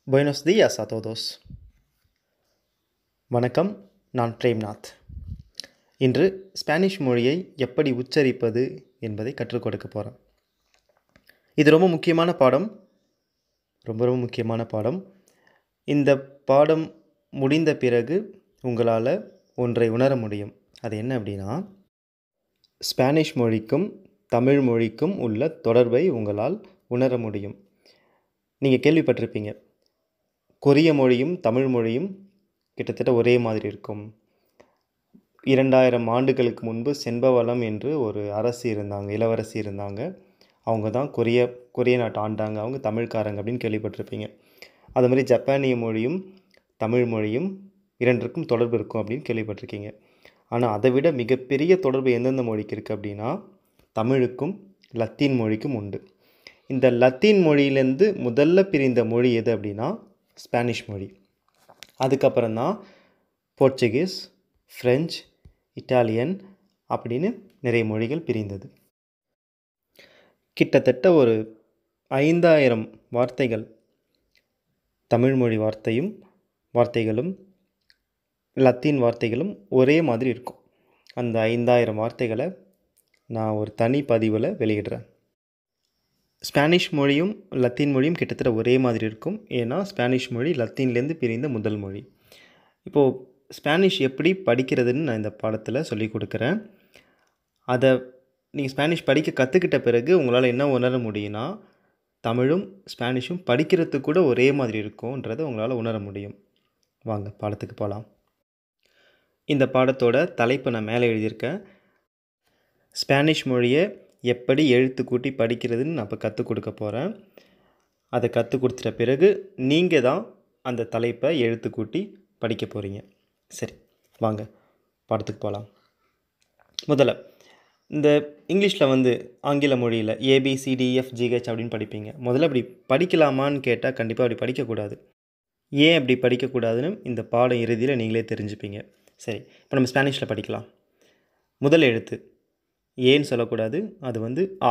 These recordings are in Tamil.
Buenos días a todos. வணக்கம் நான் பிரேம்நாத் இன்று ஸ்பானிஷ் மொழியை எப்படி உச்சரிப்பது என்பதை கற்றுக் கொடுக்க போகிறேன் இது ரொம்ப முக்கியமான பாடம் ரொம்ப ரொம்ப முக்கியமான பாடம் இந்த பாடம் முடிந்த பிறகு உங்களால் ஒன்றை உணர முடியும் அது என்ன அப்படின்னா ஸ்பானிஷ் மொழிக்கும் தமிழ் மொழிக்கும் உள்ள தொடர்பை உங்களால் உணர முடியும் நீங்கள் கேள்விப்பட்டிருப்பீங்க கொரிய மொழியும் தமிழ் மொழியும் கிட்டத்தட்ட ஒரே மாதிரி இருக்கும் இரண்டாயிரம் ஆண்டுகளுக்கு முன்பு செண்பவளம் என்று ஒரு அரசி இருந்தாங்க இளவரசி இருந்தாங்க அவங்க தான் கொரிய கொரிய நாட்டை ஆண்டாங்க அவங்க தமிழ்காரங்க அப்படின்னு கேள்விப்பட்டிருப்பீங்க அது மாதிரி ஜப்பானிய மொழியும் தமிழ் மொழியும் இரண்டிற்கும் தொடர்பு இருக்கும் அப்படின்னு கேள்விப்பட்டிருக்கீங்க ஆனால் அதை விட மிகப்பெரிய தொடர்பு எந்தெந்த மொழிக்கு இருக்குது அப்படின்னா தமிழுக்கும் லத்தீன் மொழிக்கும் உண்டு இந்த லத்தீன் மொழியிலேருந்து முதல்ல பிரிந்த மொழி எது அப்படின்னா ஸ்பானிஷ் மொழி அதுக்கப்புறம் தான் போர்ச்சுகீஸ் ஃப்ரெஞ்சு இட்டாலியன் அப்படின்னு நிறைய மொழிகள் பிரிந்தது கிட்டத்தட்ட ஒரு ஐந்தாயிரம் வார்த்தைகள் தமிழ் மொழி வார்த்தையும் வார்த்தைகளும் லத்தீன் வார்த்தைகளும் ஒரே மாதிரி இருக்கும் அந்த ஐந்தாயிரம் வார்த்தைகளை நான் ஒரு தனி பதிவில் வெளியிடுறேன் ஸ்பானிஷ் மொழியும் லத்தீன் மொழியும் கிட்டத்தட்ட ஒரே மாதிரி இருக்கும் ஏன்னா ஸ்பானிஷ் மொழி லத்தீன்லேருந்து பிரிந்த முதல் மொழி இப்போது ஸ்பானிஷ் எப்படி படிக்கிறதுன்னு நான் இந்த பாடத்தில் சொல்லி கொடுக்குறேன் அதை நீங்கள் ஸ்பானிஷ் படிக்க கற்றுக்கிட்ட பிறகு உங்களால் என்ன உணர முடியும்னா தமிழும் ஸ்பானிஷும் படிக்கிறதுக்கு கூட ஒரே மாதிரி இருக்கும்ன்றதை உங்களால் உணர முடியும் வாங்க பாடத்துக்கு போகலாம் இந்த பாடத்தோட தலைப்பு நான் மேலே எழுதியிருக்கேன் ஸ்பானிஷ் மொழியை எப்படி எழுத்து கூட்டி படிக்கிறதுன்னு நான் இப்போ கற்றுக் கொடுக்க போகிறேன் அதை கற்றுக் கொடுத்துட்ட பிறகு நீங்கள் தான் அந்த தலைப்பை எழுத்து கூட்டி படிக்க போகிறீங்க சரி வாங்க பாடத்துக்கு போகலாம் முதல்ல இந்த இங்கிலீஷில் வந்து ஆங்கில மொழியில் ஏபிசிடிஎஃப் ஜிஹெச் அப்படின்னு படிப்பீங்க முதல்ல அப்படி படிக்கலாமான்னு கேட்டால் கண்டிப்பாக அப்படி படிக்கக்கூடாது ஏன் அப்படி படிக்கக்கூடாதுன்னு இந்த பாடம் இறுதியில் நீங்களே தெரிஞ்சுப்பீங்க சரி இப்போ நம்ம ஸ்பானிஷில் படிக்கலாம் முதல் எழுத்து ஏன்னு சொல்லக்கூடாது அது வந்து ஆ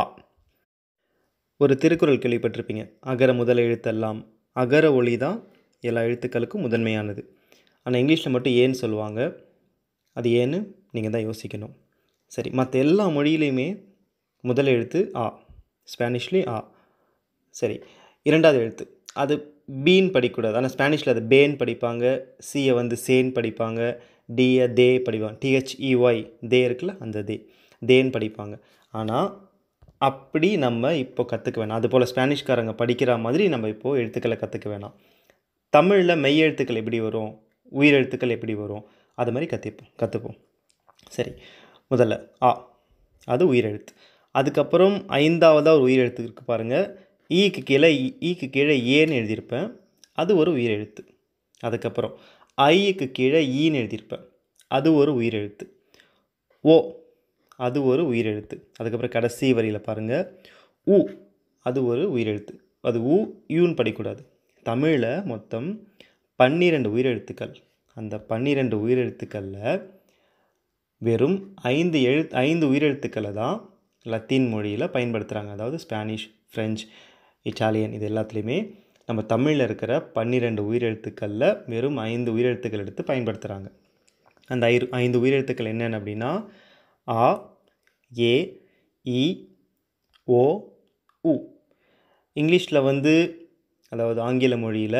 ஒரு திருக்குறள் கேள்விப்பட்டிருப்பீங்க அகர முதல் எழுத்தெல்லாம் அகர ஒளி தான் எல்லா எழுத்துக்களுக்கும் முதன்மையானது ஆனால் இங்கிலீஷில் மட்டும் ஏன்னு சொல்லுவாங்க அது ஏன்னு நீங்கள் தான் யோசிக்கணும் சரி மற்ற எல்லா மொழியிலையுமே முதல் எழுத்து ஆ ஸ்பானிஷ்லேயும் ஆ சரி இரண்டாவது எழுத்து அது பீன் படிக்கக்கூடாது ஆனால் ஸ்பானிஷில் அது பேன் படிப்பாங்க சியை வந்து சேன் படிப்பாங்க டியை தே படிப்பாங்க டிஹெச்இஒய் தே இருக்குல்ல அந்த தே தேன்னு படிப்பாங்க ஆனால் அப்படி நம்ம இப்போ கற்றுக்க வேணாம் அதுபோல் ஸ்பானிஷ்காரங்க படிக்கிற மாதிரி நம்ம இப்போது எழுத்துக்களை கற்றுக்க வேணாம் தமிழில் மெய் எழுத்துக்கள் எப்படி வரும் உயிர் எழுத்துக்கள் எப்படி வரும் அது மாதிரி கற்றுப்போம் கற்றுப்போம் சரி முதல்ல ஆ அது உயிரெழுத்து அதுக்கப்புறம் ஐந்தாவதாக ஒரு உயிரெழுத்து இருக்குது பாருங்கள் ஈக்கு கீழே ஈக்கு கீழே ஏன்னு எழுதியிருப்பேன் அது ஒரு உயிரெழுத்து அதுக்கப்புறம் ஐக்கு கீழே ஈன்னு எழுதியிருப்பேன் அது ஒரு உயிரெழுத்து ஓ அது ஒரு உயிரெழுத்து அதுக்கப்புறம் கடைசி வரியில் பாருங்கள் உ அது ஒரு உயிரெழுத்து அது உ யூன்னு படிக்கக்கூடாது தமிழில் மொத்தம் பன்னிரெண்டு உயிரெழுத்துக்கள் அந்த பன்னிரெண்டு உயிரெழுத்துக்களில் வெறும் ஐந்து எழு ஐந்து உயிரெழுத்துக்களை தான் லத்தீன் மொழியில் பயன்படுத்துகிறாங்க அதாவது ஸ்பானிஷ் ஃப்ரெஞ்ச் இட்டாலியன் இது எல்லாத்துலேயுமே நம்ம தமிழில் இருக்கிற பன்னிரெண்டு உயிரெழுத்துக்களில் வெறும் ஐந்து உயிரெழுத்துக்கள் எடுத்து பயன்படுத்துகிறாங்க அந்த ஐ ஐந்து உயிரெழுத்துக்கள் என்னென்ன அப்படின்னா ஆ ஏ இ ஓ உ இங்கிலீஷில் வந்து அதாவது ஆங்கில மொழியில்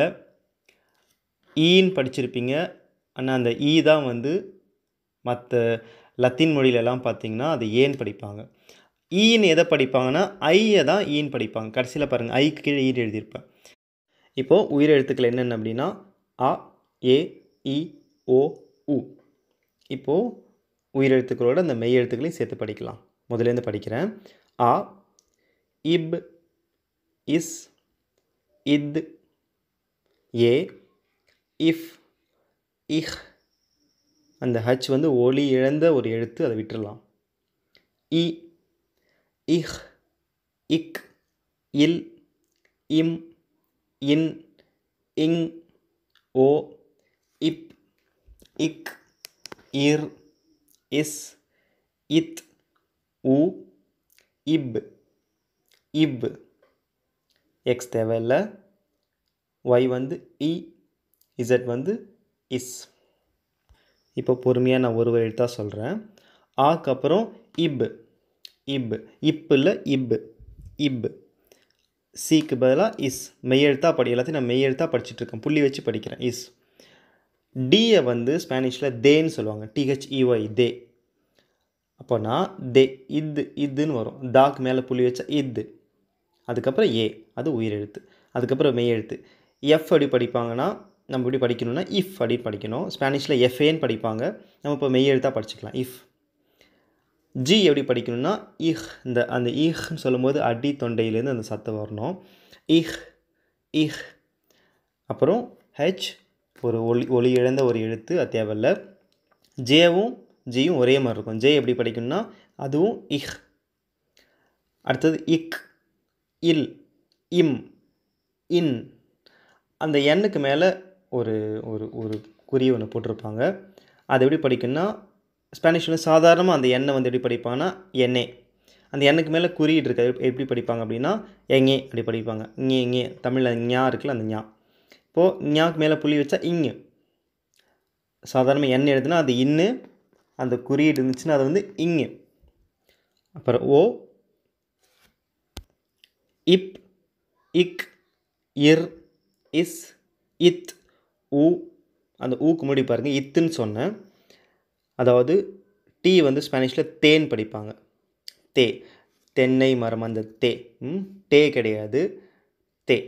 ஈன்னு படிச்சிருப்பீங்க ஆனால் அந்த ஈ தான் வந்து மற்ற லத்தீன் மொழியிலலாம் பார்த்திங்கன்னா அது ஏன்னு படிப்பாங்க ஈன்னு எதை படிப்பாங்கன்னா ஐயை தான் ஈன்னு படிப்பாங்க கடைசியில் பாருங்கள் ஐக்கு கீழே ஈன்னு எழுதியிருப்பேன் இப்போது உயிரெழுத்துக்கள் என்னென்ன அப்படின்னா அ ஏ இ ஓ உ இப்போது உயிரெழுத்துக்களோட அந்த மெய் எழுத்துக்களையும் சேர்த்து படிக்கலாம் முதலேருந்து படிக்கிறேன் ஆ இப் இஸ் இத் ஏ இஃப் இஹ் அந்த ஹச் வந்து ஒளி இழந்த ஒரு எழுத்து அதை விட்டுடலாம் இ இஹ் இக் இல் இம் இன் இங் ஓ இப் இக் இர் இஸ் இத் உ இப் இப் எக்ஸ் தேவையில்லை ஒய் வந்து இ இசட் வந்து இஸ் இப்போ பொறுமையாக நான் ஒரு எழுத்தாக சொல்கிறேன் ஆக்கு அப்புறம் இப் இப் இப் இல்லை இப் இப் சிக்கு பதிலாக இஸ் மெய்யெழுத்தாக படி எல்லாத்தையும் நான் மெய்யெழுத்தாக படிச்சுட்டு இருக்கேன் புள்ளி வச்சு படிக்கிறேன் இஸ் டியை வந்து ஸ்பானிஷில் தேன்னு சொல்லுவாங்க டிஹெச்இஒய் தே அப்போனா தே இது இதுன்னு வரும் தாக்கு மேலே புள்ளி வச்சா இது அதுக்கப்புறம் ஏ அது உயிரெழுத்து அதுக்கப்புறம் மெய்யெழுத்து எஃப் அப்படி படிப்பாங்கன்னா நம்ம இப்படி படிக்கணும்னா இஃப் அப்படின்னு படிக்கணும் ஸ்பானிஷில் எஃப்ஏன்னு படிப்பாங்க நம்ம இப்போ மெய்யெழுத்தாக படிச்சுக்கலாம் இஃப் ஜி எப்படி படிக்கணும்னா இஹ் இந்த அந்த இஹ்னு சொல்லும்போது அடி தொண்டையிலேருந்து அந்த சத்தம் வரணும் இஹ் இஹ் அப்புறம் ஹெச் ஒரு ஒளி ஒளி இழந்த ஒரு எழுத்து அது தேவையில்ல ஜேவும் ஜியும் ஒரே மாதிரி இருக்கும் ஜே எப்படி படிக்கணும்னா அதுவும் இஹ் அடுத்தது இக் இல் இம் இன் அந்த எண்ணுக்கு மேலே ஒரு ஒரு ஒரு குறி ஒன்று போட்டிருப்பாங்க அது எப்படி படிக்கணும்னா ஸ்பானிஷில் சாதாரணமாக அந்த எண்ணை வந்து எப்படி படிப்பாங்கன்னா எண்ணே அந்த எண்ணுக்கு மேலே குறியீடு இருக்க எப்படி படிப்பாங்க அப்படின்னா எங்கே அப்படி படிப்பாங்க இங்கே இங்கே தமிழில் ஞா இருக்குல்ல அந்த ஞா இப்போது ஞாக்கு மேலே புள்ளி வச்சா இங்கு சாதாரணமாக எண்ணெய் எழுதுனா அது இன்னு அந்த குறியீடு இருந்துச்சுன்னா அது வந்து இங்கு அப்புறம் ஓ இப் இக் இர் இஸ் இத் ஊ அந்த ஊக்கு முடி பாருங்கள் இத்துன்னு சொன்னேன் அதாவது டீ வந்து ஸ்பானிஷில் தேன் படிப்பாங்க தே தென்னை மரம் அந்த தே ம் டே கிடையாது தே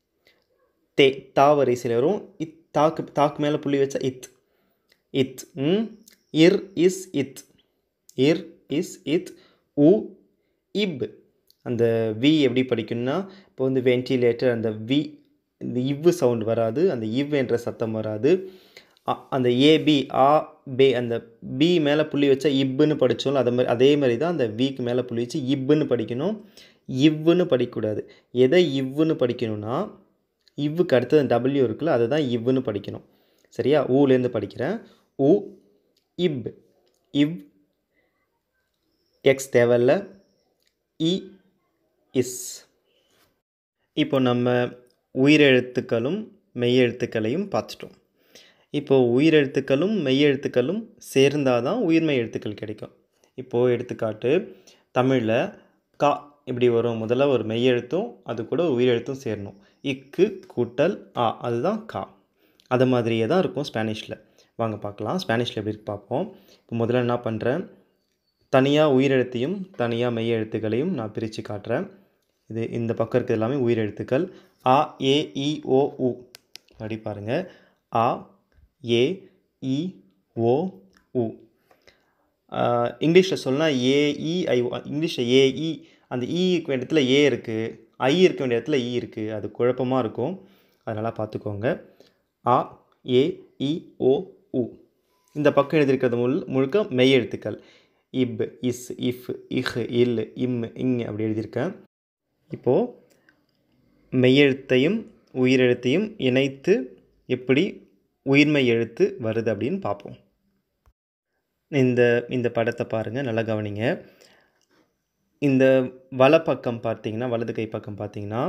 தே தா வரிசையில் வரும் இத் தாக்கு தாக்கு மேலே புள்ளி வச்சா இத் இத் ம் இர் இஸ் இத் இர் இஸ் இத் உ இப் அந்த வி எப்படி படிக்கணும்னா இப்போ வந்து வென்டிலேட்டர் அந்த வி இந்த இவ்வு சவுண்ட் வராது அந்த இவ் என்ற சத்தம் வராது அந்த ஏபி ஆ பே அந்த பி மேலே புள்ளி வச்சா இப்புன்னு படித்தோம்ல அது மாதிரி அதே மாதிரி தான் அந்த விக்கு மேலே புள்ளி வச்சு இப்புன்னு படிக்கணும் இவ்வுன்னு படிக்கக்கூடாது எதை இவ்வுன்னு படிக்கணும்னா இவ்வுக்கு அடுத்தது டபிள்யூ இருக்குல்ல அதை தான் இவ்வுன்னு படிக்கணும் சரியா ஊலேருந்து படிக்கிறேன் உ இப் இவ் எக்ஸ் தேவையில்ல இ இஸ் இப்போ நம்ம உயிரெழுத்துக்களும் மெய்யெழுத்துக்களையும் பார்த்துட்டோம் இப்போது உயிரெழுத்துக்களும் மெய்யெழுத்துக்களும் சேர்ந்தால் தான் உயிர்மெய் எழுத்துக்கள் கிடைக்கும் இப்போது எடுத்துக்காட்டு தமிழில் கா இப்படி வரும் முதல்ல ஒரு மெய்யெழுத்தும் அது கூட ஒரு உயிரெழுத்தும் சேரணும் இக்கு கூட்டல் ஆ அதுதான் கா அது மாதிரியே தான் இருக்கும் ஸ்பானிஷில் வாங்க பார்க்கலாம் ஸ்பானிஷில் எப்படி இருக்கு பார்ப்போம் இப்போ முதல்ல என்ன பண்ணுறேன் தனியாக உயிரெழுத்தையும் தனியாக மெய்யெழுத்துக்களையும் நான் பிரித்து காட்டுறேன் இது இந்த பக்கம் இருக்கிறது எல்லாமே உயிரெழுத்துக்கள் ஆ ஏ இ ஓ உ அப்படி பாருங்கள் ஆ ஏ இ ஓ உ இங்கிலீஷில் சொல்லலாம் ஏஇ ஐ இங்கிலீஷில் ஏஇ அந்த இக்கு வேண்டிய இடத்துல ஏ இருக்குது ஐ இருக்க வேண்டிய இடத்துல இ இருக்குது அது குழப்பமாக இருக்கும் அதனால் பார்த்துக்கோங்க ஆ ஏ இ ஓ உ இந்த பக்கம் எழுதியிருக்கிறது முழு முழுக்க மெய் எழுத்துக்கள் இப் இஸ் இஃப் இஹ் இல் இம் இங் அப்படி எழுதியிருக்கேன் இப்போது மெய்யெழுத்தையும் உயிரெழுத்தையும் இணைத்து எப்படி உயிர்மெய் எழுத்து வருது அப்படின்னு பார்ப்போம் இந்த இந்த படத்தை பாருங்கள் நல்லா கவனிங்க இந்த வலப்பக்கம் பார்த்தீங்கன்னா வலது கை பக்கம் பார்த்தீங்கன்னா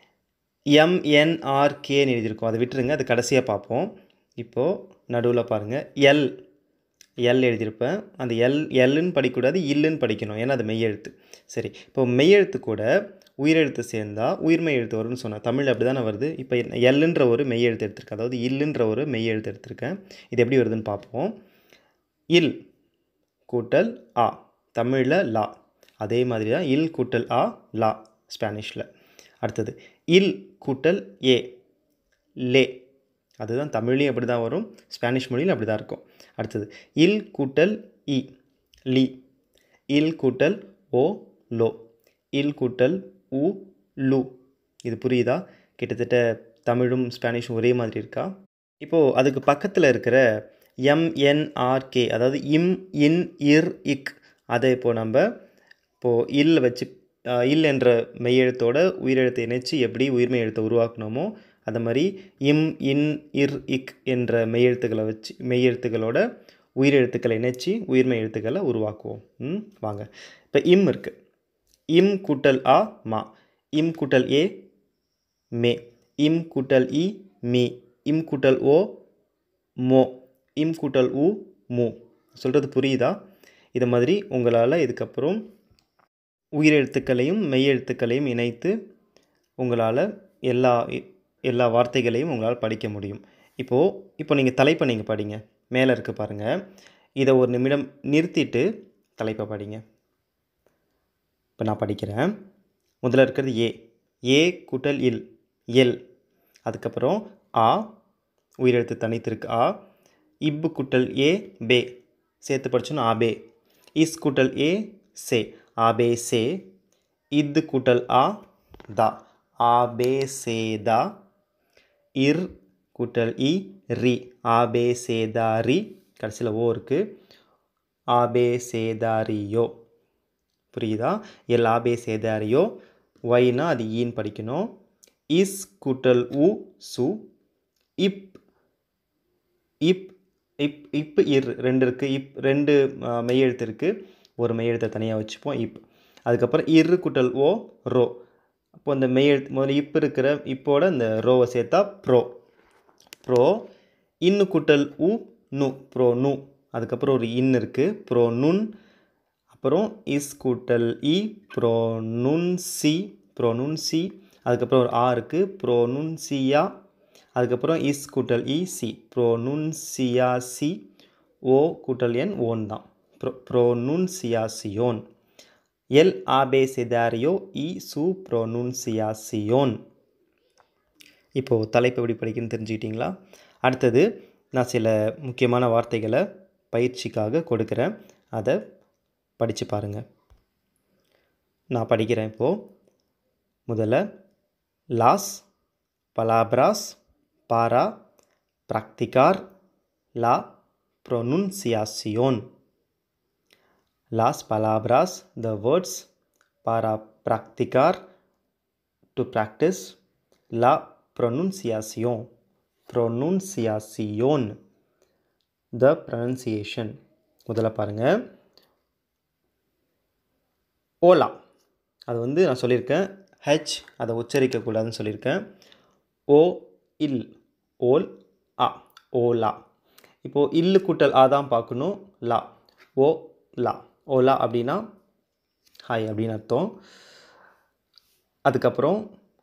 எம்என்ஆர்கேன்னு எழுதியிருக்கோம் அதை விட்டுருங்க அது கடைசியாக பார்ப்போம் இப்போது நடுவில் பாருங்கள் எல் எல் எழுதியிருப்பேன் அந்த எல் எல்லுன்னு படிக்கக்கூடாது இல்லுன்னு படிக்கணும் ஏன்னா அது மெய்யெழுத்து சரி இப்போ மெய்யெழுத்து கூட உயிரெழுத்து சேர்ந்தால் உயிர்மெய் எழுத்து வரும்னு சொன்னேன் தமிழ் அப்படி தானே வருது இப்போ எல்லுன்ற ஒரு மெய்யெழுத்து எடுத்திருக்கேன் அதாவது இல்லுன்ற ஒரு மெய்யெழுத்து எடுத்திருக்கேன் இது எப்படி வருதுன்னு பார்ப்போம் இல் கூட்டல் ஆ தமிழில் லா அதே மாதிரி தான் இல் கூட்டல் ஆ லா ஸ்பானிஷில் அடுத்தது இல் கூட்டல் ஏ லே அதுதான் தமிழ்லையும் அப்படி தான் வரும் ஸ்பானிஷ் மொழியில் அப்படி தான் இருக்கும் அடுத்தது இல் கூட்டல் இ லி இல் கூட்டல் ஓ லோ இல் கூட்டல் உ லு இது புரியுதா கிட்டத்தட்ட தமிழும் ஸ்பானிஷும் ஒரே மாதிரி இருக்கா இப்போது அதுக்கு பக்கத்தில் இருக்கிற எம்என்ஆர்கே அதாவது இம் இன் இர் இக் அதை இப்போது நம்ம இப்போது இல் வச்சு இல் என்ற மெய்யெழுத்தோட உயிரெழுத்தை இணைச்சு எப்படி உயிர்மெய் எழுத்தை உருவாக்கணுமோ அது மாதிரி இம் இன் இர் இக் என்ற மெய்யெழுத்துக்களை வச்சு மெய்யெழுத்துக்களோட உயிரெழுத்துக்களை இணைச்சி உயிர்மெய் எழுத்துக்களை உருவாக்குவோம் ம் வாங்க இப்போ இம் இருக்குது இம் கூட்டல் ஆ மா இம் கூட்டல் ஏ மே இம் கூட்டல் இ மீ இம் கூட்டல் ஓ மோ இம் கூட்டல் உ மு சொல்கிறது புரியுதா இது மாதிரி உங்களால் இதுக்கப்புறம் உயிரெழுத்துக்களையும் மெய்யெழுத்துக்களையும் இணைத்து உங்களால் எல்லா எல்லா வார்த்தைகளையும் உங்களால் படிக்க முடியும் இப்போது இப்போ நீங்கள் தலைப்பை நீங்கள் படிங்க மேலே இருக்கு பாருங்கள் இதை ஒரு நிமிடம் நிறுத்திட்டு தலைப்பை படிங்க இப்போ நான் படிக்கிறேன் முதல்ல இருக்கிறது ஏ ஏ கூட்டல் இல் எல் அதுக்கப்புறம் ஆ உயிரெழுத்து தனித்திருக்கு ஆ இப்பு கூட்டல் ஏ பே சேர்த்து படிச்சோன்னா ஆபே இஸ் கூட்டல் ஏ சே ஆபே சே இத்து கூட்டல் ஆ தா ஆபே சே தா இர் கூட்டல் இ ரி ஆபே சே தா ரி கடைசியில் ஓ இருக்குது ஆபே சே தா ரியோ புரியுதா எல் ஆபே சே தா ரியோ ஒய்னா அது ஈன்னு படிக்கணும் இஸ் கூட்டல் உ சு இப் இப் இப் இப் இர் ரெண்டு இருக்குது இப் ரெண்டு அஹ், மெய்யெழுத்து இருக்குது ஒரு மெய்யெழுத்தை தனியாக வச்சுப்போம் இப் அதுக்கப்புறம் இரு குட்டல் ஓ ரோ அப்போ அந்த மெய்யெழுத்து முதல்ல இப் இருக்கிற இப்போட இந்த ரோவை சேர்த்தா ப்ரோ ப்ரோ இன்னு குட்டல் உ நு ப்ரோ நு அதுக்கப்புறம் ஒரு இன் இருக்குது ப்ரோ நுன் அப்புறம் இஸ் கூட்டல் இ ப்ரோனுன்சி ப்ரோனுன்சி அதுக்கப்புறம் ஒரு ஆ இருக்குது ப்ரோனுன்சியா அதுக்கப்புறம் இஸ் கூட்டல் இ சி ப்ரோனுன்சியாசி ஓ கூட்டல் என் ஓன் தான் ப்ரோ ப்ரோனுன்சியாசியோன் எல் ஆபே செதாரியோ இ சு ப்ரோனுன்சியாசியோன் இப்போது தலைப்பு எப்படி படிக்கணும்னு தெரிஞ்சுக்கிட்டிங்களா அடுத்தது நான் சில முக்கியமான வார்த்தைகளை பயிற்சிக்காக கொடுக்குறேன் அதை படித்து பாருங்கள் நான் படிக்கிறேன் இப்போது முதல்ல லாஸ் பலாப்ராஸ் பாரா practicar la pronunciación. Las palabras, the words, para practicar, to practice, la pronunciación. Pronunciación. The pronunciation. முதல்ல பாருங்க ஓலா அது வந்து நான் சொல்லியிருக்கேன் ஹெச் அதை உச்சரிக்கக்கூடாதுன்னு சொல்லியிருக்கேன் ஓ இல் ஓல் ஆ ஓலா இப்போது இல்லு கூட்டல் ஆ தான் பார்க்கணும் லா ஓ லா ஓலா அப்படின்னா ஹாய் அப்படின்னு அர்த்தம் அதுக்கப்புறம்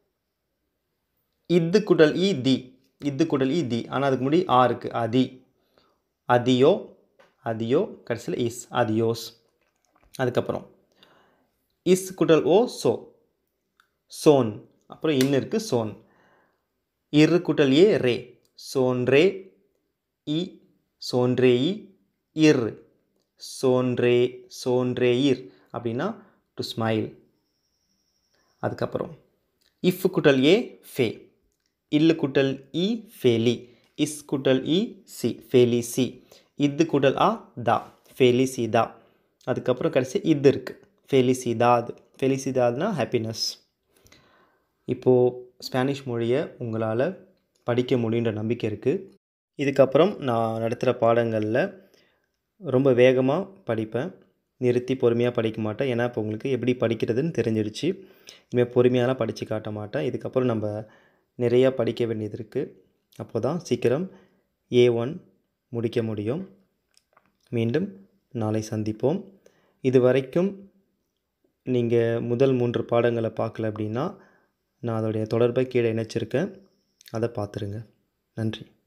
இத்து குடல் இ தி இத்து குடல் இ தி ஆனால் அதுக்கு முன்னாடி ஆ இருக்குது அதி அதியோ அதியோ கடைசியில் இஸ் அதியோஸ் அதுக்கப்புறம் இஸ் குடல் ஓ சோ சோன் அப்புறம் இன் இருக்குது சோன் இரு குட்டல் ஏ ரே சோன்ரே இ சோன்றே இ இர் சோன்றே சோன்றே இர் அப்படின்னா டு ஸ்மைல் அதுக்கப்புறம் இஃப் குட்டல் ஏ ஃபே இல்லு குட்டல் இ ஃபேலி இஸ் குட்டல் இ சி ஃபேலி சி இது குட்டல் ஆ தா ஃபேலி சி தா அதுக்கப்புறம் கடைசி இது இருக்குது ஃபெலிசிதாத் ஃபெலிசிதாத்னா ஹாப்பினஸ் இப்போது ஸ்பானிஷ் மொழியை உங்களால் படிக்க முடியுன்ற நம்பிக்கை இருக்குது இதுக்கப்புறம் நான் நடத்துகிற பாடங்களில் ரொம்ப வேகமாக படிப்பேன் நிறுத்தி பொறுமையாக படிக்க மாட்டேன் ஏன்னா இப்போ உங்களுக்கு எப்படி படிக்கிறதுன்னு தெரிஞ்சிடுச்சு இனிமேல் பொறுமையாலாம் படித்து காட்ட மாட்டேன் இதுக்கப்புறம் நம்ம நிறையா படிக்க வேண்டியது இருக்குது அப்போ தான் சீக்கிரம் ஏ ஒன் முடிக்க முடியும் மீண்டும் நாளை சந்திப்போம் இது வரைக்கும் நீங்கள் முதல் மூன்று பாடங்களை பார்க்கல அப்படின்னா நான் அதோடைய தொடர்பை கீழே இணைச்சிருக்கேன் அதை பார்த்துருங்க நன்றி